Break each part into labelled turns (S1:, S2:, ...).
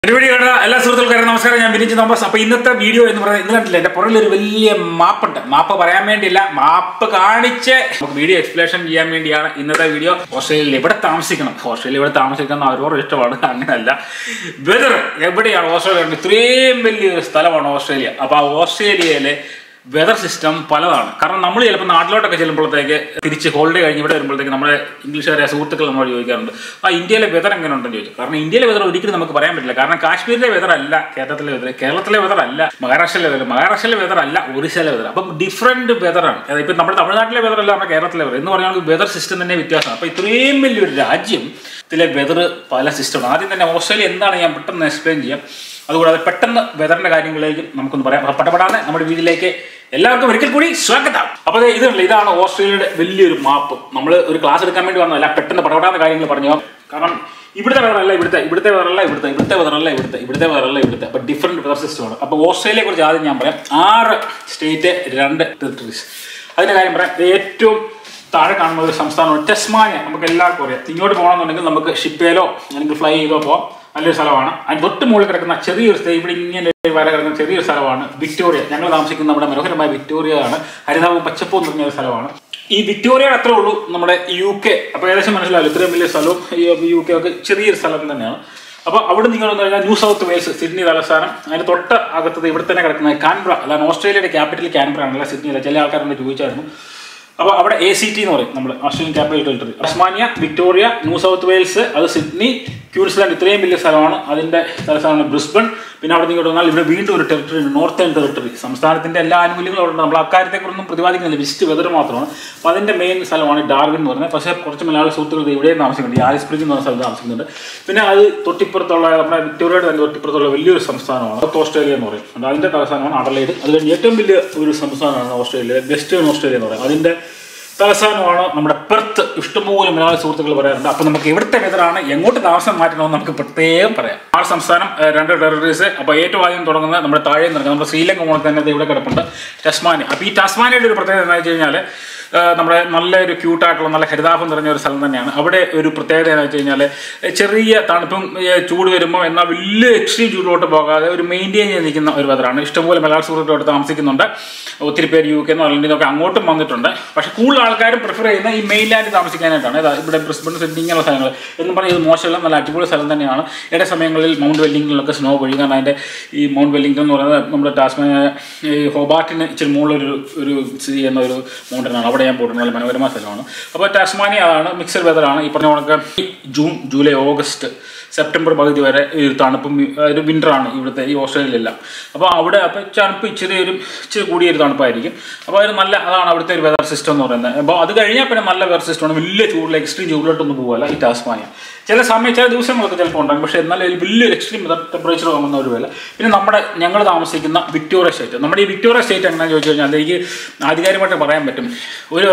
S1: പരിപാടി കാണുക എല്ലാ സുഹൃത്തുക്കൾക്കും നമസ്കാരം ഞാൻ വിനിച്ച് തോമസ് അപ്പൊ ഇന്നത്തെ വീഡിയോ എന്ന് പറയുന്നത് ഇന്ന് കണ്ടില്ല എന്റെ പുറകിൽ ഒരു വലിയ മാപ്പുണ്ട് മാപ്പ് പറയാൻ വേണ്ടിയില്ല മാപ്പ് കാണിച്ച് നമുക്ക് വീഡിയോ എക്സ്പ്ലേഷൻ ചെയ്യാൻ വേണ്ടിയാണ് ഇന്നത്തെ വീഡിയോ ഓസ്ട്രേലിയയിൽ എവിടെ താമസിക്കണം ഓസ്ട്രേലിയ എവിടെ താമസിക്കണം അവരോട് ഇഷ്ടമാണ് അങ്ങനെയല്ല വെതർ എവിടെയാണ് ഓസ്ട്രേലിയ ഇത്രയും വലിയൊരു സ്ഥലമാണ് ഓസ്ട്രേലിയ അപ്പൊ ആ ഓസ്ട്രേലിയയിലെ വെതർ സിസ്റ്റം പലതാണ് കാരണം നമ്മൾ ചിലപ്പോൾ നാട്ടിലോട്ടൊക്കെ ചെല്ലുമ്പോഴത്തേക്ക് തിരിച്ച് ഹോളിഡേ കഴിഞ്ഞ് ഇവിടെ വരുമ്പോഴത്തേക്ക് നമ്മുടെ ഇംഗ്ലീഷുകാരെ സുഹൃത്തുക്കൾ നമ്മളോട് ചോദിക്കാറുണ്ട് ആ ഇന്ത്യയിലെ വെതർ എങ്ങനെ ഉണ്ടെന്ന് ചോദിച്ചു കാരണം ഇന്ത്യയിലെ വെതർ ഒരിക്കലും നമുക്ക് പറയാൻ പറ്റില്ല കാരണം കാശ്മീരിലെ വെതർ അല്ല കേരളത്തിലെ വെതർ കേരളത്തിലെ വെതർ അല്ല മഹാരാഷ്ട്രയിലെ വെതർ മഹാരാഷ്ട്രയിലെ വെതർ അല്ല ഒറീസയിലെ വെതർ അപ്പം ഡിഫറെന്റ് വെതറാണ് അതായത് ഇപ്പം നമ്മുടെ തമിഴ്നാട്ടിലെ വെതർ അല്ല നമ്മുടെ കേരളത്തിലെ വെതർ എന്ന് പറഞ്ഞാൽ വെതർ സിസ്റ്റം തന്നെ വ്യത്യാസമാണ് അപ്പോൾ ഇത്രയും വലിയൊരു രാജ്യം ഇതിലെ വെതർ പല സിസ്റ്റമാണ് ആദ്യം തന്നെ ഓസ്ട്രേലിയ എന്താണ് ഞാൻ പെട്ടെന്ന് എക്സ്പ്ലെയിൻ ചെയ്യാം അതുകൂടാതെ പെട്ടെന്ന് വെതറിന്റെ കാര്യങ്ങളിലേക്ക് നമുക്കൊന്ന് പറയാം അപ്പോൾ പട്ടപ്പെടാതെ നമ്മുടെ വീട്ടിലേക്ക് എല്ലാവർക്കും ഒരിക്കൽ കൂടി സ്വാഗതം അപ്പോൾ ദേ ഇതുണ്ട് ഇതാണ് ഓസ്ട്രേലിയയുടെ വലിയൊരു മാപ്പ് നമ്മൾ ഒരു ക്ലാസ് എടുക്കാൻ വേണ്ടി വന്നതല്ല പെട്ടെന്ന് പടപെടാത്ത കാര്യങ്ങൾ പറഞ്ഞു കാരണം ഇവിടുത്തെ വെതറല്ല ഇവിടുത്തെ ഇവിടുത്തെ വെതറല്ല ഇവിടുത്തെ ഇവിടുത്തെ വെതറല്ല ഇവിടുത്തെ ഇവിടുത്തെ വെതറല്ല ഇവിടുത്തെ അപ്പോൾ ഡിഫറെൻറ്റ് വെതർ സിസ്റ്റമാണ് അപ്പോൾ ഓസ്ട്രേലിയയെ കുറിച്ച് ആദ്യം ഞാൻ പറയാം ആറ് സ്റ്റേറ്റ് രണ്ട് ടെറിട്ടറീസ് അതിൻ്റെ കാര്യം പറയാം ഏറ്റവും താഴെ കാണുന്ന ഒരു സംസ്ഥാനമാണ് ടെസ്മാനിയ നമുക്ക് എല്ലാവർക്കും അറിയാം ഇങ്ങോട്ട് പോകണമെന്നുണ്ടെങ്കിൽ നമുക്ക് ഷിപ്പേലോ അല്ലെങ്കിൽ ഫ്ലൈ ചെയ്തോ പോകാം നല്ലൊരു സ്ഥലമാണ് അതിന് തൊട്ട് മുകളിൽ കിടക്കുന്ന ചെറിയൊരു സ്ഥലം ഇവിടെ ഇങ്ങനെ ഒരു വര കിടക്കുന്ന ചെറിയൊരു സ്ഥലമാണ് വിക്ടോറിയ ഞങ്ങൾ താമസിക്കുന്ന നമ്മുടെ മനോഹരമായ വിക്ടോറിയ ആണ് ഹരിതാവും പച്ചപ്പും നിറഞ്ഞ ഒരു സ്ഥലമാണ് ഈ വിക്ടോറിയയുടെ അത്രേ ഉള്ളൂ നമ്മുടെ യു കെ അപ്പോൾ ഏകദേശം മനസ്സിലാവില്ല ഇത്രയും വലിയ സ്ഥലവും ഈ യു കെ ഒക്കെ ചെറിയൊരു സ്ഥലം തന്നെയാണ് അപ്പോൾ അവിടെ നിങ്ങൾ വന്നു കഴിഞ്ഞാൽ ന്യൂ സൗത്ത് വെയിൽസ് സിഡ്നി തലസ്ഥാനം അതിന് തൊട്ട് അകത്തത് ഇവിടെ തന്നെ കിടക്കുന്ന കാൻബ്ര അതാണ് ഓസ്ട്രേലിയയുടെ ക്യാപിറ്റൽ കാൻബ്ര ആണല്ല സിഡ്നിയിലെ ചില ആൾക്കാരെന്നെ ചോദിച്ചായിരുന്നു അപ്പോൾ അവിടെ എ സി ടി എന്ന് പറയും നമ്മൾ Australian Capital Territory Tasmania Victoria New South Wales അത് സിഡ്നി ക്യൂൻസ്ലാൻഡ് ഇത്രയും വലിയ സ്ഥലമാണ് അതിൻ്റെ തലസ്ഥാനമാണ് ബ്രിസ്ബൺ പിന്നെ അവിടെ നിന്ന് വന്നാൽ ഇവിടെ വീണ്ടും ഒരു ടെറിട്ടറി ഉണ്ട് നോർത്തേൺ ടെറിട്ടറി സംസ്ഥാനത്തിൻ്റെ എല്ലാ ആനുകൂല്യങ്ങളും അവിടെ ഉണ്ട് നമ്മൾ അക്കാര്യത്തെക്കുറിച്ചൊന്നും പ്രതിപാദിക്കുന്നില്ല വിസ്റ്റ് വെതർ മാത്രമാണ് അപ്പോൾ അതിൻ്റെ മെയിൻ സ്ഥലമാണ് ഡാർവിൻ എന്ന് പറയുന്നത് പക്ഷേ കുറച്ച് മലയാള സുഹൃത്തുക്കൾ ഇവിടെയും താമസിക്കുന്നുണ്ട് ഈ ആലിസ് സ്പ്രിംഗ് എന്ന് പറഞ്ഞ സ്ഥലത്ത് താമസിക്കുന്നുണ്ട് പിന്നെ അത് തൊട്ടിപ്പുറത്തുള്ള നമ്മുടെ വിക്ടോറിയയുടെ തന്നെ തൊട്ടിപ്പുറത്തുള്ള വലിയൊരു സംസ്ഥാനമാണ് സൗത്ത് ഓസ്ട്രേലിയ എന്ന് പറയും അത് അതിൻ്റെ തലസ്ഥാനമാണ് അഡലൈഡ് അത് കഴിഞ്ഞ് ഏറ്റവും വലിയ ഒരു സംസ്ഥാനമാണ് ഓസ്ട്രേലിയ വെസ്റ്റേൺ ഓസ്ട്രേലിയ എന്ന് പറയുന്നത് അതിൻ്റെ തലസ്ഥാനമാണ് നമ്മുടെ പെർത്ത് ഇഷ്ടംപോലെ മലയാള സുഹൃത്തുക്കൾ പറയാറുണ്ട് അപ്പോൾ നമുക്ക് എവിടുത്തെ വെതറാണ് എങ്ങോട്ട് താമസം മാറ്റണമെന്ന് നമുക്ക് പ്രത്യേകം പറയാം ആ സംസ്ഥാനം ഏഹ്, രണ്ട് ടെറിട്ടറീസ് അപ്പോൾ ഏറ്റവും ആദ്യം തുടങ്ങുന്നത് നമ്മുടെ താഴെ നിന്ന് നമ്മുടെ ശ്രീലങ്ക മുകളിൽ തന്നെ ദേ ഇവിടെ കിടപ്പുണ്ട് ടസ്മാനിയ അപ്പോൾ ഈ ടസ്മാനിയയുടെ ഒരു പ്രത്യേകത എന്താ വെച്ച് കഴിഞ്ഞാൽ ഏഹ്, നമ്മുടെ നല്ലൊരു ക്യൂട്ടായിട്ടുള്ള നല്ല ഹരിതാഭം നിറഞ്ഞ ഒരു സ്ഥലം തന്നെയാണ് അവിടെ ഒരു പ്രത്യേകത എന്ന് വെച്ച് കഴിഞ്ഞാൽ ചെറിയ തണുപ്പും ഏഹ്, ചൂട് വരുമ്പോൾ എന്നാൽ വലിയ എക്സ്ട്രീം ചൂടിലോട്ട് പോകാതെ ഒരു മെയിൻറ്റെയിൻ ചെയ്ത് നിൽക്കുന്ന ഒരു വെതറാണ് ഇഷ്ടംപോലെ മലയാള സുഹൃത്തുക്കളോട് താമസിക്കുന്നുണ്ട് ഒത്തിരി പേര് യു കെ എന്നോ അല്ലെങ്കിൽ നിന്നൊക്കെ അങ്ങോട്ടും വന്നിട്ടുണ്ട് പക്ഷേ കൂടുതൽ ആൾക്കാരും പ്രിഫർ ചെയ്യുന്ന ഈ മെയിൻലാൻഡ് താമസിക്കാനായിട്ടാണ് ഇതാ ഇവിടെ ബ്രിസ്ബൺ സിഡ്നി ഇങ്ങനെയുള്ള സ്ഥലങ്ങൾ എന്ന് പറഞ്ഞാൽ ഇത് മോശമല്ല നല്ല അടിപൊളി സ്ഥലം തന്നെയാണ് ഇട സമയങ്ങളിൽ മൗണ്ട് വെല്ലിംഗിലൊക്കെ സ്നോ പൊഴിയും കാരണം അതിൻ്റെ ഈ മൗണ്ട് വെല്ലിംഗൻ എന്ന് പറയുന്നത് നമ്മുടെ ടാസ്മാനിയ ഈ ഹോബാർട്ടിന് ഇച്ചിരി മുകളിലൊരു ഒരു സ്ഥിതി ചെയ്യുന്ന ഒരു മൗണ്ടനാണ് അവിടെ ഞാൻ പോയിട്ടുണ്ട് നല്ല മനോഹരമായ സ്ഥലമാണ് അപ്പോൾ ടാസ്മാനിയ അതാണ് മിക്സഡ് വെതറാണ് ഈ പറഞ്ഞ കണക്ക് ഈ ജൂൺ ജൂലൈ ഓഗസ്റ്റ് സെപ്റ്റംബർ പകുതി വരെ ഈ ഒരു തണുപ്പും ഈ ഒരു വിൻ്ററാണ് ഇവിടുത്തെ ഈ ഓസ്ട്രേലിയയിലെല്ലാം അപ്പോൾ അവിടെ അപ്പോൾ തണുപ്പ് ഇച്ചിരി ഒരു ഇച്ചിരി കൂടിയ ഒരു തണുപ്പായിരിക്കും അപ്പോൾ ഒരു നല്ല അതാണ് അവിടുത്തെ ഒരു വെതർ സിസ്റ്റം എന്ന് പറയുന്നത് അപ്പോൾ അത് കഴിഞ്ഞാൽ പിന്നെ നല്ല വെതർ സിസ്റ്റമാണ് വലിയ ചൂടിൽ എക്സ്ട്രീം ചൂടിലോട്ടൊന്നും പോകല്ല ഈ ടാസ്മാനിയ ചില സമയം ചില ദിവസങ്ങളൊക്കെ ചിലപ്പോൾ ഉണ്ടാകും പക്ഷേ എന്നാലും ഒരു വലിയൊരു എക്സ്ട്രീം ടെമ്പറേച്ചർ വാങ്ങുന്ന ഒരു വില പിന്നെ നമ്മുടെ ഞങ്ങൾ താമസിക്കുന്ന വിക്ടോറിയ സ്റ്റേറ്റ് നമ്മുടെ ഈ വിക്ടോറിയ സ്റ്റേറ്റ് എങ്ങനെയാണെന്ന് ചോദിച്ചു കഴിഞ്ഞാൽ എനിക്ക് ആധികാരികമായിട്ട് പറയാൻ പറ്റും ഒരു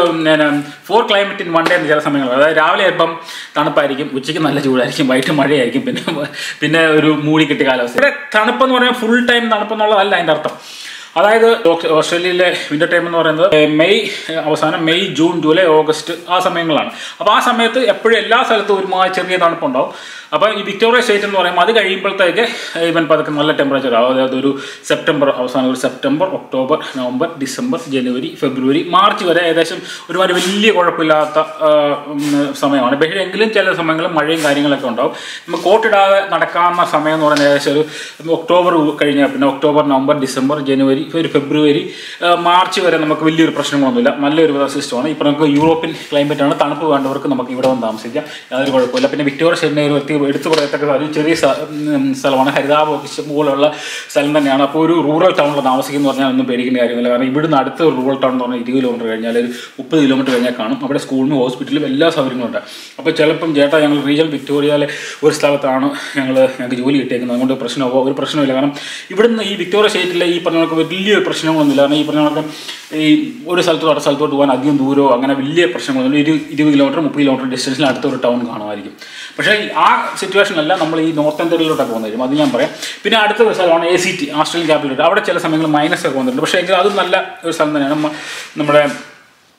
S1: four climate in one day എന്ന് ചില സമയങ്ങൾ അതായത് രാവിലെ ചിലപ്പം തണുപ്പായിരിക്കും ഉച്ചയ്ക്ക് നല്ല ചൂടായിരിക്കും വൈകിട്ട് മഴയായിരിക്കും പിന്നെ പിന്നെ ഒരു മൂടി കിട്ടിയ കാലാവസ്ഥ ഇവിടെ തണുപ്പെന്ന് പറഞ്ഞാൽ ഫുൾ ടൈം തണുപ്പെന്നുള്ളതല്ല അതിൻ്റെ അർത്ഥം അതായത് ഓ- ഓസ്ട്രേലിയയിലെ വിന്റർ ടൈം എന്ന് പറയുന്നത് ഏഹ്, മെയ് ഏഹ്, അവസാനം മെയ് ജൂൺ ജൂലൈ ഓഗസ്റ്റ് ആ സമയങ്ങളാണ് അപ്പോൾ ആ സമയത്ത് എപ്പോഴും എല്ലാ സ്ഥലത്തും ഒരുമാതിരി ചെറിയ തണുപ്പുണ്ടാവും അപ്പോൾ ഈ വിക്ടോറിയ സ്റ്റേറ്റ് എന്ന് പറയുമ്പോൾ അത് കഴിയുമ്പോഴത്തേക്ക് ഇവൻ പതുക്കെ നല്ല ടെമ്പറേച്ചർ ആവും അതായത് ഒരു സെപ്റ്റംബർ അവസാനം ഒരു സെപ്റ്റംബർ ഒക്ടോബർ നവംബർ ഡിസംബർ ജനുവരി ഫെബ്രുവരി മാർച്ച് വരെ ഏകദേശം ഒരുമാതിരി വലിയ കുഴപ്പമില്ലാത്ത ആ, ഉം, സമയമാണ് പക്ഷേ എങ്കിലും ചില സമയങ്ങളിൽ മഴയും കാര്യങ്ങളൊക്കെ ഉണ്ടാവും നമുക്ക് കോട്ടിടാതെ നടക്കാവുന്ന സമയം എന്ന് പറയുന്നത് ഏകദേശം ഒരു ഒക്ടോബർ കഴിഞ്ഞാൽ പിന്നെ ഒക്ടോബർ നവംബർ ഡിസംബർ ജനുവരി ഒരു ഫെബ്രുവരി ആ, മാർച്ച് വരെ നമുക്ക് വലിയൊരു പ്രശ്നങ്ങളൊന്നുമില്ല നല്ലൊരു വെതർ സിസ്റ്റമാണ് ഇപ്പോൾ നമുക്ക് യൂറോപ്യൻ ക്ലൈമറ്റ് ആണ് തണുപ്പ് വേണ്ടവർക്ക് നമുക്ക് ഇവിടെ വന്ന് താമസിക്കാം യാതൊരു കുഴപ്പമില്ല പിന്നെ വിക്ടോറിയ സ്റ്റേറ്റിനെ ഒരു വ്യക്തി എടുത്തു പറയത്തക്ക ഒരു ചെറിയ സ്ഥ- ഉം, സ്ഥലമാണ് ഹരിതാപമൊക്കെ ഇഷ്ടംപോലെയുള്ള സ്ഥലം തന്നെയാണ് അപ്പോൾ ഒരു റൂറൽ ടൗണിൽ താമസിക്കുന്ന പറഞ്ഞാൽ ഒന്നും പേടിക്കേണ്ട കാര്യമില്ല കാരണം ഇവിടുന്ന് അടുത്ത ഒരു റൂറൽ ടൗൺ എന്ന് പറഞ്ഞാൽ ഇരുപത് കിലോമീറ്റർ കഴിഞ്ഞാൽ ഒരു മുപ്പത് കിലോമീറ്റർ കഴിഞ്ഞാൽ കാണും അവിടെ സ്കൂളിനും ഹോസ്പിറ്റലും എല്ലാ സൗകര്യങ്ങളും ഉണ്ട് അപ്പോൾ ചിലപ്പം ചേട്ടാ ഞങ്ങൾ റീജിയൽ വിക്ടോറിയയിലെ ഒരു സ്ഥലത്താണ് ഞങ്ങൾ ഞങ്ങൾക്ക് ജോലി കിട്ടിയേക്കുന്നത് അതുകൊണ്ട് പ്രശ്നമോ ഒരു പ്രശ്നമില്ല കാരണം ഇവിടുന്ന് ഈ വിക്ടോറിയ സ്റ്റേറ്റിലെ ഈ പറഞ്ഞ കണക്ക് വലിയ പ്രശ്നങ്ങളൊന്നുമില്ല കാരണം ഈ പറഞ്ഞ കണക്ക് ഈ ഒരു സ്ഥലത്തോട്ട് അടുത്ത സ്ഥലത്തോട്ട് പോകാൻ അധികം ദൂരമോ അങ്ങനെ വലിയ പ്രശ്നങ്ങളൊന്നും ഇരു ഇരുപത് കിലോമീറ്റർ മുപ്പത് കിലോമീറ്റർ ഡിസ്റ്റൻസിൽ അടുത്ത ഒരു ടൗൺ കാണുമായിരിക്കും പക്ഷേ ഈ ആ സിറ്റുവേഷനല്ല നമ്മൾ ഈ നോർത്ത് ഇന്ത്യയിലോട്ടൊക്കെ വന്നിരും അത് ഞാൻ പറയാം പിന്നെ അടുത്ത ഒരു സ്ഥലമാണ് A C T Australian Capital അവിടെ ചില സമയങ്ങളിൽ മൈനസ് ഒക്കെ വന്നിട്ടുണ്ട് പക്ഷേ എങ്കിൽ അതും നല്ല ഒരു സ്ഥലം തന്നെയാണ് നമ്മ- നമ്മുടെ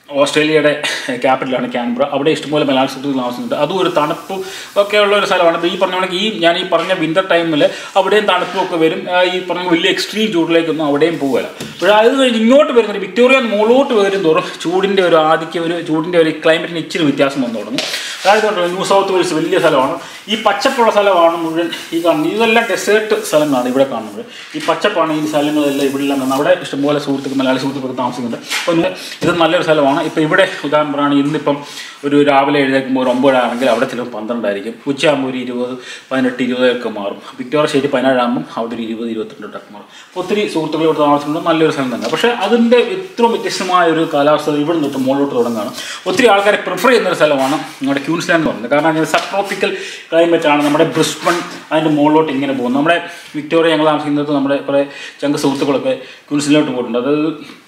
S1: ഓസ്ട്രേലിയയുടെ ക്യാപിറ്റലാണ് ക്യാൻബ്ര അവിടെ ഇഷ്ടംപോലെ മലയാള സുഹൃത്തുക്കൾ താമസിക്കുന്നുണ്ട് അതും ഒരു തണുപ്പ് ഒക്കെ ഉള്ള ഒരു സ്ഥലമാണ് അപ്പോൾ ഈ പറഞ്ഞ കണക്ക് ഈ ഞാൻ ഈ പറഞ്ഞ വിൻ്റർ ടൈമിൽ അവിടെയും തണുപ്പും ഒക്കെ വരും ആ, ഈ പറഞ്ഞ വലിയ എക്സ്ട്രീം ചൂടിലേക്കൊന്നും അവിടെയും പോകില്ല പക്ഷേ അത് കഴിഞ്ഞ് ഇങ്ങോട്ട് വരുന്നത് വിക്ടോറിയ മുകളിലോട്ട് വരും തോറും ചൂടിൻ്റെ ഒരു ആധിക്യം ഒരു ചൂടിൻ്റെ ഒരു ക്ലൈമറ്റിന് ഇച്ചിരി വ്യത്യാസം വന്നു തുടങ്ങും അതായത് കണ്ടോ, ന്യൂ സൗത്ത് വെയിൽസ് വലിയ സ്ഥലമാണ് ഈ പച്ചപ്പുള്ള സ്ഥലമാണ് മുഴുവൻ ഈ കാണുന്നത് ഇതെല്ലാം ഡെസേർട്ട് സ്ഥലങ്ങളാണ് ഇവിടെ കാണുന്നത് ഈ പച്ചപ്പാണ് ഈ സ്ഥലങ്ങളെല്ലാം ഇവിടെ എല്ലാം കാണുന്നത് അവിടെ ഇഷ്ടംപോലെ സുഹൃത്തുക്കൾ മലയാളി സുഹൃത്തുക്കൾ താമസിക്കുന്നുണ്ട് അപ്പോൾ ഇന്ന് ഇത് നല്ലൊരു സ്ഥലമാണ് ഇപ്പോൾ ഇവിടെ ഉദാഹരണം പറയുകയാണെങ്കിൽ ഇന്നിപ്പം ഒരു രാവിലെ എഴുന്നേൽക്കുമ്പോൾ ഒരു ഒമ്പതാണെങ്കിൽ അവിടെ ചിലപ്പോൾ പന്ത്രണ്ടായിരിക്കും ഉച്ചയാകുമ്പോൾ ഒരു ഇരുപത് പതിനെട്ട് ഇരുപതൊക്കെ മാറും വിക്ടോറിയ ശരി പതിനേഴാകുമ്പോൾ അവിടെ ഒരു ഇരുപത് ഇരുപത്തിരണ്ടൊക്കെ മാറും അപ്പോൾ ഒത്തിരി സുഹൃത്തുക്കൾ ഇവിടെ താമസിക്കുന്നുണ്ട് നല്ലൊരു സ്ഥലം തന്നെ പക്ഷേ അതിൻ്റെ ഇത്രയും വ്യത്യസ്തമായ ഒരു കാലാവസ്ഥ ഇവിടെ നിന്നിട്ട് മുകളിലോട്ട് തുടങ്ങുകയാണ് ഒത്തിരി ആൾക്കാരെ പ്രിഫർ ചെയ്യുന്ന ഒരു സ്ഥലമാണ് നമ്മുടെ ക്യൂൻസ്ലാൻഡ് എന്ന് പറയുന്നത് കാരണം സബ് ട്രോപ്പിക്കൽ ക്ലൈമറ്റ് ആണ് നമ്മുടെ ബ്രിസ്ബൺ അതിൻ്റെ മുകളിലോട്ട് ഇങ്ങനെ പോകും നമ്മുടെ വിക്ടോറിയ ഞങ്ങൾ താമസിക്കുന്നത് നമ്മുടെ കുറേ ചങ്ക സുഹൃത്തുക്കളൊക്കെ ക്യൂൻസിലോട്ട് പോയിട്ടുണ്ട് അത്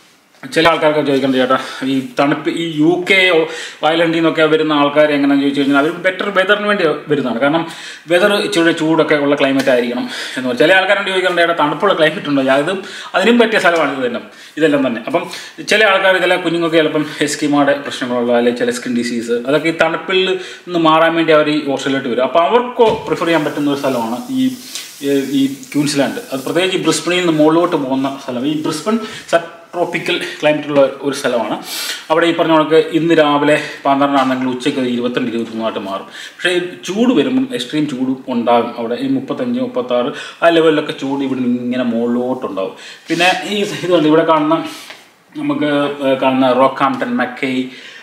S1: ചില ആൾക്കാർക്ക് ചോദിക്കേണ്ട ചേട്ടാ ഈ തണുപ്പ് ഈ യു കെ ഐലൻഡിൽ നിന്നൊക്കെ വരുന്ന ആൾക്കാർ എങ്ങനെയാണെന്ന് ചോദിച്ചു കഴിഞ്ഞാൽ അവർ ബെറ്റർ വെതറിന് വേണ്ടി വരുന്നതാണ് കാരണം വെതർ ഇച്ചിരി ചൂടൊക്കെ ഉള്ള ക്ലൈമറ്റ് ആയിരിക്കണം എന്ന് പറഞ്ഞാൽ ചില ആൾക്കാരോട് ചോദിക്കേണ്ട ചേട്ടാ തണുപ്പുള്ള ക്ലൈമറ്റ് ഉണ്ടോ അതും അതിനും പറ്റിയ സ്ഥലമാണ് ഇതെല്ലാം ഇതെല്ലാം തന്നെ അപ്പം ചില ആൾക്കാർ ചില കുഞ്ഞുങ്ങൾക്ക് ചിലപ്പം എസ്കിമാടെ പ്രശ്നങ്ങളുള്ള അല്ലെങ്കിൽ ചില സ്കിൻ ഡിസീസ് അതൊക്കെ ഈ തണുപ്പിൽ നിന്ന് മാറാൻ വേണ്ടി അവർ ഈ ഓസ്ട്രേലിയയിലോട്ട് വരും അപ്പോൾ അവർക്ക് പ്രിഫർ ചെയ്യാൻ പറ്റുന്ന ഒരു സ്ഥലമാണ് ഈ ഈ- ഈ ക്യൂൻസ്ലാൻഡ് അത് പ്രത്യേകിച്ച് ഈ ബ്രിസ്ബണിൽ നിന്ന് മുകളിലോട്ട് പോകുന്ന സ്ഥലം ഈ ബ്രിസ്ബൺ സബ് ട്രോപ്പിക്കൽ ക്ലൈമറ്റുള്ള ഒരു സ്ഥലമാണ് അവിടെ ഈ പറഞ്ഞ കണക്ക് ഇന്ന് രാവിലെ പന്ത്രണ്ടാണെങ്കിൽ ഉച്ചയ്ക്ക് ഇരുപത്തിരണ്ട് ഇരുപത്തിമൂന്നായിട്ട് മാറും പക്ഷേ ഈ ചൂട് വരുമ്പം എക്സ്ട്രീം ചൂട് ഉണ്ടാകും അവിടെ ഈ മുപ്പത്തഞ്ച് മുപ്പത്താറ് ആ ലെവലിലൊക്കെ ചൂട് ഇവിടെ നിന്ന് ഇങ്ങനെ മുകളിലോട്ടുണ്ടാവും പിന്നെ ഈ ഇതുണ്ട് ഇവിടെ കാണുന്ന നമുക്ക് ഏഹ് കാണുന്ന റോക്കാംപ്ടൺ മക്കൈ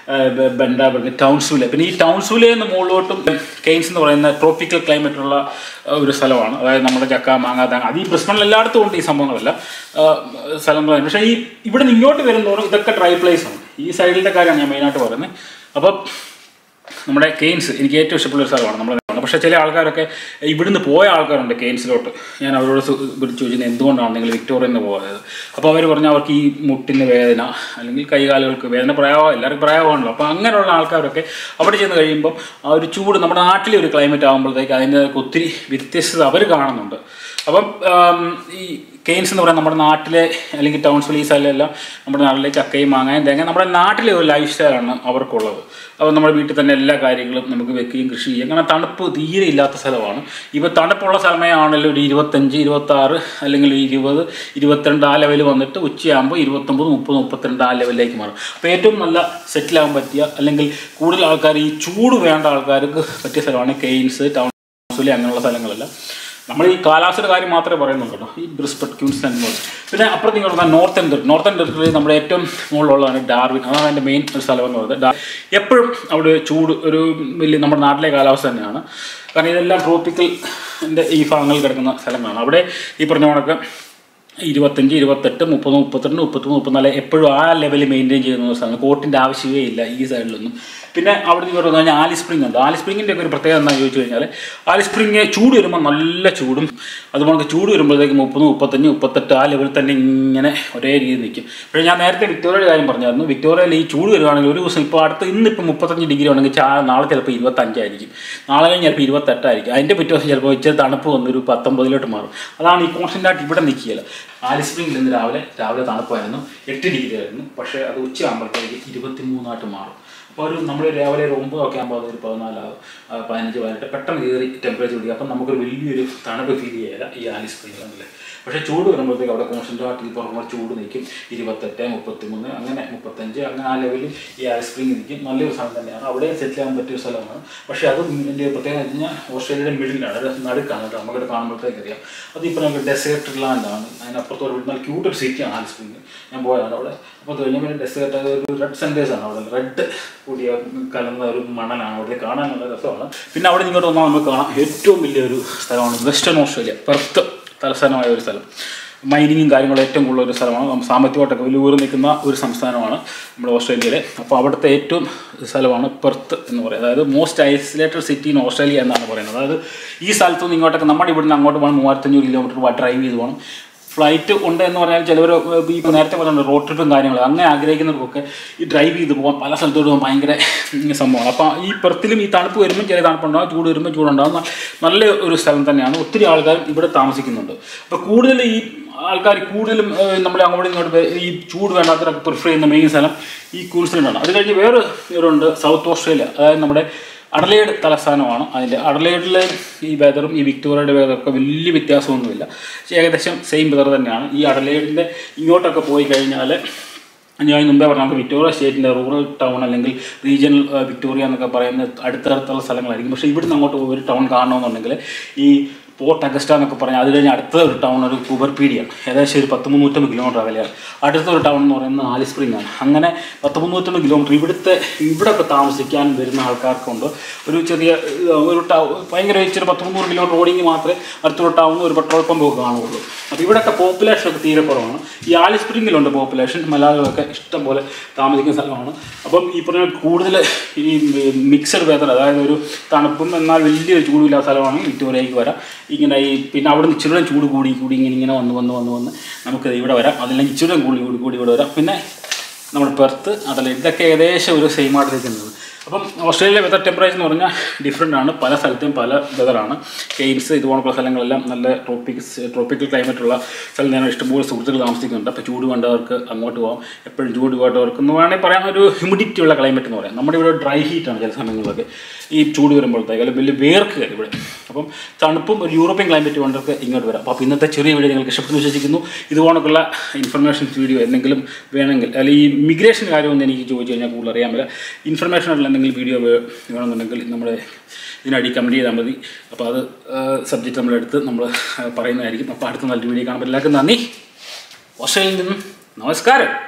S1: ബെൻഡാബർഗ് ടൗൺസ്വില് പിന്നെ ഈ ടൗൺസ്വിലെ നിന്ന് മുകളിലോട്ടും കെയ്ൻസ് എന്ന് പറയുന്ന ട്രോപ്പിക്കൽ ക്ലൈമറ്റ് ഉള്ള ഏഹ് ഒരു സ്ഥലമാണ് അതായത് നമ്മുടെ ചക്ക മാങ്ങ തേങ്ങ അത് ഈ ബ്രിസ്ബണിൽ എല്ലായിടത്തും ഉണ്ട് ഈ സംഭവങ്ങളല്ല സ്ഥലങ്ങളാണ് പക്ഷേ ഈ ഇവിടെ നിന്ന് ഇങ്ങോട്ട് വരുന്നതോറും ഇതൊക്കെ ഡ്രൈ പ്ലേസ് ആണ് ഈ സൈഡിലത്തെ കാര്യമാണ് ഞാൻ മെയിനായിട്ട് പറയുന്നത് അപ്പം നമ്മുടെ കെയ്ൻസ് എനിക്ക് ഏറ്റവും ഇഷ്ടപ്പെട്ട ഒരു സ്ഥലമാണ് നമ്മുടെ പക്ഷേ ചില ആൾക്കാരൊക്കെ ഇവിടുന്ന് പോയ ആൾക്കാരുണ്ട് കെയ്ൻസിലോട്ട് ഞാൻ അവരോട് സു- വിളിച്ചു ചോദിച്ചത് എന്തുകൊണ്ടാണ് നിങ്ങൾ വിക്ടോറിയയിൽ നിന്ന് പോയത് അപ്പോൾ അവർ പറഞ്ഞു അവർക്ക് ഈ മുട്ടിന് വേദന അല്ലെങ്കിൽ കൈകാലുകൾക്ക് വേദന പ്രയാവം എല്ലാവർക്കും പ്രയാവമാണല്ലോ അപ്പോൾ അങ്ങനെയുള്ള ആൾക്കാരൊക്കെ അവിടെ ചെന്ന് കഴിയുമ്പോൾ ആ ഒരു ചൂട് നമ്മുടെ നാട്ടിലെ ഒരു ക്ലൈമറ്റ് ആകുമ്പോഴത്തേക്ക് അതിൻ്റെ ഒത്തിരി വ്യത്യസ്തത അവർ കാണുന്നുണ്ട് അപ്പം ആം, ഈ കെയ്ൻസ് എന്ന് പറയുന്നത് നമ്മുടെ നാട്ടിലെ അല്ലെങ്കിൽ ടൗൺസിൽ ഈ സ്ഥലമെല്ലാം നമ്മുടെ നാട്ടിലെ ചക്കയും മാങ്ങയും തേങ്ങ നമ്മുടെ നാട്ടിലെ ഒരു ലൈഫ് സ്റ്റൈലാണ് അവർക്കുള്ളത് അപ്പോൾ നമ്മുടെ വീട്ടിൽ തന്നെ എല്ലാ കാര്യങ്ങളും നമുക്ക് വെക്കുകയും കൃഷി ചെയ്യും അങ്ങനെ തണുപ്പ് തീരെ ഇല്ലാത്ത സ്ഥലമാണ് ഇപ്പോൾ തണുപ്പുള്ള സമയമാണല്ലോ ഒരു ഇരുപത്തഞ്ച് ഇരുപത്താറ് അല്ലെങ്കിൽ ഒരു ഇരുപത് ഇരുപത്തിരണ്ട് ആ ലെവൽ വന്നിട്ട് ഉച്ചയാകുമ്പോൾ ഇരുപത്തൊമ്പത് മുപ്പത് മുപ്പത്തിരണ്ട് ആ ലെവലിലേക്ക് മാറും അപ്പോൾ ഏറ്റവും നല്ല സെറ്റിലാകാൻ പറ്റിയ അല്ലെങ്കിൽ കൂടുതൽ ആൾക്കാർ ഈ ചൂട് വേണ്ട ആൾക്കാർക്ക് പറ്റിയ സ്ഥലമാണ് കെയ്ൻസ് ടൗൺ ഹൗസിലെ അങ്ങനെയുള്ള സ്ഥലങ്ങളെല്ലാം നമ്മൾ ഈ കാലാവസ്ഥയുടെ കാര്യം മാത്രമേ പറയുന്നുള്ളൂ കേട്ടോ ഈ ബ്രിസ്ബട്ട് ക്യൂൻസ്ലാൻഡ് എന്ന് പറയും പിന്നെ അപ്പുറത്ത് ഇങ്ങോട്ട് വന്നാൽ നോർത്തേൺ ടെറിട്ടറി നോർത്തേൺ ടെറിട്ടറി നമ്മുടെ ഏറ്റവും മുകളിലുള്ളതാണ് ഡാർവിൻ അതാണ് അതിൻ്റെ മെയിൻ ഒരു സ്ഥലം എന്ന് പറയുന്നത് ഡാ- എപ്പോഴും അവിടെ ചൂട് ഒരു വലിയ നമ്മുടെ നാട്ടിലെ കാലാവസ്ഥ തന്നെയാണ് കാരണം ഇതെല്ലാം ട്രോപ്പിക്കൽ ഈ ഭാഗങ്ങളിൽ കിടക്കുന്ന സ്ഥലങ്ങളാണ് അവിടെ ഈ പറഞ്ഞ കണക്ക് ഇരുപത്തഞ്ച് ഇരുപത്തെട്ട് മുപ്പത് മുപ്പത്തിരണ്ട് മുപ്പത്തി മുപ്പത്തിനാല് എപ്പോഴും ആ ലെവൽ മെയിൻറ്റെയിൻ ചെയ്യുന്ന ഒരു സ്ഥലം കോട്ടിൻ്റെ ആവശ്യമേ ഇല്ല ഈ സൈഡിലൊന്നും പിന്നെ അവിടെ നിന്ന് ഇങ്ങോട്ട് വന്നു ആലി സ്പ്രിംഗ് ഉണ്ട് ആലി സ്പ്രിങ്ങിൻ്റെ ഒക്കെ ഒരു പ്രത്യേകത എന്താണെന്ന് ചോദിച്ചു കഴിഞ്ഞാൽ ആലി സ്പ്രിങ് ചൂട് വരുമ്പോൾ നല്ല ചൂടും അതുപോലെ ചൂട് വരുമ്പോഴത്തേക്ക് മുപ്പത് മുപ്പത്തഞ്ച് മുപ്പത്തെട്ട് ആ ലെവലിൽ തന്നെ ഇങ്ങനെ ഒരേ രീതിയിൽ നിൽക്കും പക്ഷേ ഞാൻ നേരത്തെ വിക്ടോറിയയുടെ കാര്യം പറഞ്ഞായിരുന്നു വിക്ടോറിയയിൽ ഈ ചൂട് വരുവാണെങ്കിൽ ഒരു ദിവസം ഇപ്പോൾ അടുത്ത് ഇന്നിപ്പോൾ മുപ്പത്തഞ്ച് ഡിഗ്രി ഉണ്ടെങ്കിൽ ചാ നാളെ ചിലപ്പോൾ ഇരുപത്തഞ്ചായിരിക്കും നാളെ കഴിഞ്ഞ് ചിലപ്പോൾ ഇരുപത്തെട്ടായിരിക്കും അതിൻ്റെ പിറ്റേ ദിവസം ചിലപ്പോൾ ഇച്ചിരി തണുപ്പ് വന്നൊരു പത്തൊമ്പതിലോട്ട് മാറും അതാണ് ഈ കോൺസ്റ്റൻ്റ് ആയിട്ട് ഇവിടെ നിൽക്കുകയില്ല ആലി സ്പ്രിങ്ങിൽ നിന്ന് രാവിലെ രാവിലെ തണുപ്പായിരുന്നു എട്ട് ഡിഗ്രി ആയിരുന്നു പക്ഷേ അത് ഉച്ച ആകുമ്പോഴത്തേക്ക് ഇരുപത്തി മൂന്നായിട്ട് മാറും അപ്പോൾ ഒരു നമ്മൾ രാവിലെ ഒരു ഒമ്പതൊക്കെ ആകുമ്പോൾ അതൊരു പതിനാലാകും ആ, പതിനഞ്ച് പതിനെട്ട് പെട്ടെന്ന് കയറി ടെമ്പറേച്ചർ പിടിക്കും അപ്പം നമുക്കൊരു വലിയൊരു തണുപ്പ് ഫീൽ ചെയ്യില്ല ഈ ആലി സ്പ്രിങ്ങിൽ പക്ഷേ ചൂട് വരുമ്പോഴത്തേക്ക് അവിടെ കോൺസെൻട്രേറ്റ് ഈ പറഞ്ഞ ചൂട് നിൽക്കും ഇരുപത്തെട്ട് മുപ്പത്തിമൂന്ന് അങ്ങനെ മുപ്പത്തഞ്ച് അങ്ങനെ ആ ലെവലിൽ ഈ ആലി സ്പ്രിങ് നിൽക്കും നല്ലൊരു സ്ഥലം തന്നെയാണ് അവിടെ സെറ്റിൽ ആകാൻ പറ്റിയ ഒരു സ്ഥലമാണ് പക്ഷേ അത് ഇതിൻ്റെ പ്രത്യേകത വെച്ച് കഴിഞ്ഞാൽ ഓസ്ട്രേലിയയുടെ മിഡിലാണ് അത് നടുക്കാണ് കേട്ടോ നമുക്കിവിടെ കാണുമ്പോഴത്തേക്ക് അറിയാം അത് ഇപ്പോൾ നമുക്ക് ഡെസേർട്ട് ലാൻഡാണ് അതിനപ്പുറത്ത് ഒരു നല്ല ക്യൂട്ടൊരു സിറ്റിയാണ് ആലി സ്പ്രിങ് ഞാൻ പോയതാണ് അവിടെ അപ്പോൾ അത് കഴിഞ്ഞ പിന്നെ ഡെസേർട്ട് അത് ഒരു റെഡ് സെൻറ്റേഴ്സ് ആണ് അവിടെ റെഡ് കൂടിയ കലർന്ന ഒരു മണലാണ് അവിടെ കാണാൻ നല്ല രസമാണ് പിന്നെ അവിടെ ഇങ്ങോട്ട് വന്നാൽ നമുക്ക് കാണാം ഏറ്റവും വലിയൊരു സ്ഥലമാണ് വെസ്റ്റേൺ ഓസ്ട്രേലിയ പെർത്ത് തലസ്ഥാനമായ ഒരു സ്ഥലം മൈനിങ്ങും കാര്യങ്ങളും ഏറ്റവും കൂടുതൽ ഒരു സ്ഥലമാണ് നമ്മ സാമ്പത്തികമായിട്ടൊക്കെ വലിയ ഊറി നിൽക്കുന്ന ഒരു സംസ്ഥാനമാണ് നമ്മുടെ ഓസ്ട്രേലിയയിലെ അപ്പോൾ അവിടുത്തെ ഏറ്റവും സ്ഥലമാണ് പെർത്ത് എന്ന് പറയുന്നത് അതായത് most isolated city in Australia എന്നാണ് പറയുന്നത് അതായത് ഈ സ്ഥലത്തു നിന്ന് ഇങ്ങോട്ടൊക്കെ നമ്മുടെ ഇവിടുന്ന് അങ്ങോട്ട് പോകണം മൂവായിരത്തഞ്ഞൂറ് കിലോമീറ്റർ ഡ്രൈവ് ചെയ്ത് പോകണം ഫ്ലൈറ്റ് ഉണ്ട് എന്ന് പറഞ്ഞാൽ ചിലവർ ഈ ഇപ്പൊ നേരത്തെ പറഞ്ഞ റോഡ് ട്രിപ്പും കാര്യങ്ങളും അങ്ങനെ ആഗ്രഹിക്കുന്നവർക്കൊക്കെ ഈ ഡ്രൈവ് ചെയ്ത് പോകാൻ പല സ്ഥലത്തോട്ട് പോകാൻ ഭയങ്കര സംഭവമാണ് അപ്പോൾ ഈ പെർത്തിലും ഈ തണുപ്പ് വരുമ്പോൾ ചെറിയ തണുപ്പുണ്ടാകും ചൂട് വരുമ്പോൾ ചൂടുണ്ടാകും ന- നല്ല ഒരു സ്ഥലം തന്നെയാണ് ഒത്തിരി ആൾക്കാർ ഇവിടെ താമസിക്കുന്നുണ്ട് അപ്പോൾ കൂടുതൽ ഈ ആൾക്കാർ കൂടുതലും ഏഹ്, നമ്മളെ അങ്ങോട്ടും ഇങ്ങോട്ട് വേ- ഈ ചൂട് വേണ്ടാത്തവരൊക്കെ പ്രിഫർ ചെയ്യുന്ന മെയിൻ സ്ഥലം ഈ ക്യൂൻസ്ലൻഡാണ് അത് കഴിഞ്ഞ് വേറെ ഇവരുണ്ട് സൗത്ത് ഓസ്ട്രേലിയ അതായത് നമ്മുടെ അഡലേഡ് തലസ്ഥാനമാണ് അതിൻ്റെ അഡലേഡിലെ ഈ വെതറും ഈ വിക്ടോറിയയുടെ വെതറൊക്കെ വലിയ വ്യത്യാസമൊന്നുമില്ല ഏകദേശം സെയിം വെതർ തന്നെയാണ് ഈ അഡലേഡിൻ്റെ ഇങ്ങോട്ടൊക്കെ പോയി കഴിഞ്ഞാൽ ഞാൻ മുമ്പേ പറഞ്ഞു നമുക്ക് വിക്ടോറിയ സ്റ്റേറ്റിൻ്റെ റൂറൽ ടൗൺ അല്ലെങ്കിൽ റീജിയണൽ വിക്ടോറിയ എന്നൊക്കെ പറയുന്ന അടുത്തടുത്തുള്ള സ്ഥലങ്ങളായിരിക്കും പക്ഷേ ഇവിടുന്ന് അങ്ങോട്ട് ഒരു ടൗൺ കാണണമെന്നുണ്ടെങ്കിൽ ഈ പോർട്ട് അഗസ്റ്റ എന്നൊക്കെ പറഞ്ഞാൽ അത് കഴിഞ്ഞ് അടുത്ത ഒരു ടൗൺ ഒരു കുബർപീഡിയാണ് ഏകദേശം ഒരു പത്ത് മുന്നൂറ്റമ്പത് കിലോമീറ്റർ അകലെയാണ് അടുത്ത ഒരു ടൗൺ എന്ന് പറയുന്നത് ആലി സ്പ്രിംഗ് ആണ് അങ്ങനെ പത്ത് മുന്നൂറ്റമ്പത് കിലോമീറ്റർ ഇവിടുത്തെ ഇവിടെ ഒക്കെ താമസിക്കാൻ വരുന്ന ആൾക്കാർക്കുണ്ട് ഒരു ചെറിയ ഏഹ്, ഒരു ടൗ ഭയങ്കര ഇച്ചിരി പത്ത് മുന്നൂറ് കിലോമീറ്റർ ഓടിങ്ങി മാത്രമേ അടുത്തൊരു ടൗൺ ഒരു പെട്രോൾ പമ്പ് ഒക്കെ കാണുകയുള്ളൂ അപ്പോൾ ഇവിടെയൊക്കെ പോപ്പുലേഷൻ ഒക്കെ തീരെ കുറവാണ് ഈ ആലി സ്പ്രിങ്ങിലുണ്ട് പോപ്പുലേഷൻ മലയാളികളൊക്കെ ഇഷ്ടം പോലെ താമസിക്കുന്ന സ്ഥലമാണ് അപ്പം ഈ പറഞ്ഞ കൂടുതൽ ഈ മിക്സഡ് വെതർ അതായത് ഒരു തണുപ്പും എന്നാൽ വലിയൊരു ചൂടില്ലാത്ത സ്ഥലമാണ് വിക്ടോറിയയ്ക്ക് വരാം ഇങ്ങനെ ഈ പിന്നെ അവിടെ നിന്ന് ഇച്ചിരി ചൂട് കൂടി കൂടി ഇങ്ങനെ ഇങ്ങനെ വന്ന് വന്ന് വന്ന് വന്ന് നമുക്ക് ഇവിടെ വരാം അതല്ലെങ്കിൽ ഇച്ചിരി കൂടി കൂടി കൂടി ഇവിടെ വരാം പിന്നെ നമ്മുടെ പെർത്ത് അതല്ല ഇതൊക്കെ ഏകദേശം ഒരു സെയിം ആയിട്ട് നിൽക്കുന്നത് അപ്പം ഓസ്ട്രേലിയ വെതർ ടെമ്പറേച്ചർ എന്ന് പറഞ്ഞാൽ ഡിഫറെൻ്റ് ആണ് പല സ്ഥലത്തും പല വെതറാണ് കെയിൻസ് ഇതുപോലുള്ള സ്ഥലങ്ങളെല്ലാം നല്ല ട്രോപ്പിക്സ് ട്രോപ്പിക്കൽ ക്ലൈമറ്റ് ഉള്ള സ്ഥലം ഞാൻ ഇഷ്ടംപോലെ സുഹൃത്തുക്കൾ താമസിക്കുന്നുണ്ട് അപ്പോൾ ചൂട് വേണ്ടവർക്ക് അങ്ങോട്ട് പോകാം എപ്പോഴും ചൂട് വേണ്ടവർക്ക് എന്ന് വേണമെങ്കിൽ പറയാം ഒരു ഹ്യൂമിഡിറ്റി ഉള്ള ക്ലൈമറ്റ് എന്ന് പറയാം നമ്മുടെ ഇവിടെ ഡ്രൈ ഹീറ്റാണ് ചില സമയങ്ങളിലൊക്കെ ഈ ചൂട് വരുമ്പോഴത്തേക്ക് അല്ലെങ്കിൽ വലിയ വേർക്ക് വരും ഇവിടെ അപ്പം തണുപ്പും ഒരു യൂറോപ്യൻ ക്ലൈമറ്റ് വേണ്ടവർക്ക് ഇങ്ങോട്ട് വരാം അപ്പോൾ ഇന്നത്തെ ചെറിയ വീഡിയോ നിങ്ങൾക്ക് ഇഷ്ടപ്പെടുന്നു വിശ്വസിക്കുന്നു ഇതുപോലൊക്കെയുള്ള ഇൻഫർമേഷൻ വീഡിയോ എന്തെങ്കിലും വേണമെങ്കിൽ അല്ലെങ്കിൽ ഈ മിഗ്രേഷൻ കാര്യമൊന്നും എനിക്ക് ചോദിച്ചു കഴിഞ്ഞാൽ കൂടുതൽ അറിയാൻ പറ്റില്ല ഇൻഫർമേഷൻ ആയിട്ടുള്ള എന്തെങ്കിലും വീഡിയോ വേണമെന്നുണ്ടെങ്കിൽ നമ്മുടെ ഇതിനടി കമൻറ്റ് ചെയ്താൽ മതി അപ്പോൾ അത് സബ്ജക്റ്റ് നമ്മളെടുത്ത് നമ്മൾ പറയുന്നതായിരിക്കും അപ്പോൾ അടുത്ത നല്ല വീഡിയോ കാണുമ്പോൾ എല്ലാവർക്കും നന്ദി ഓസ്ട്രേലിയയിൽ നിന്നും നമസ്കാരം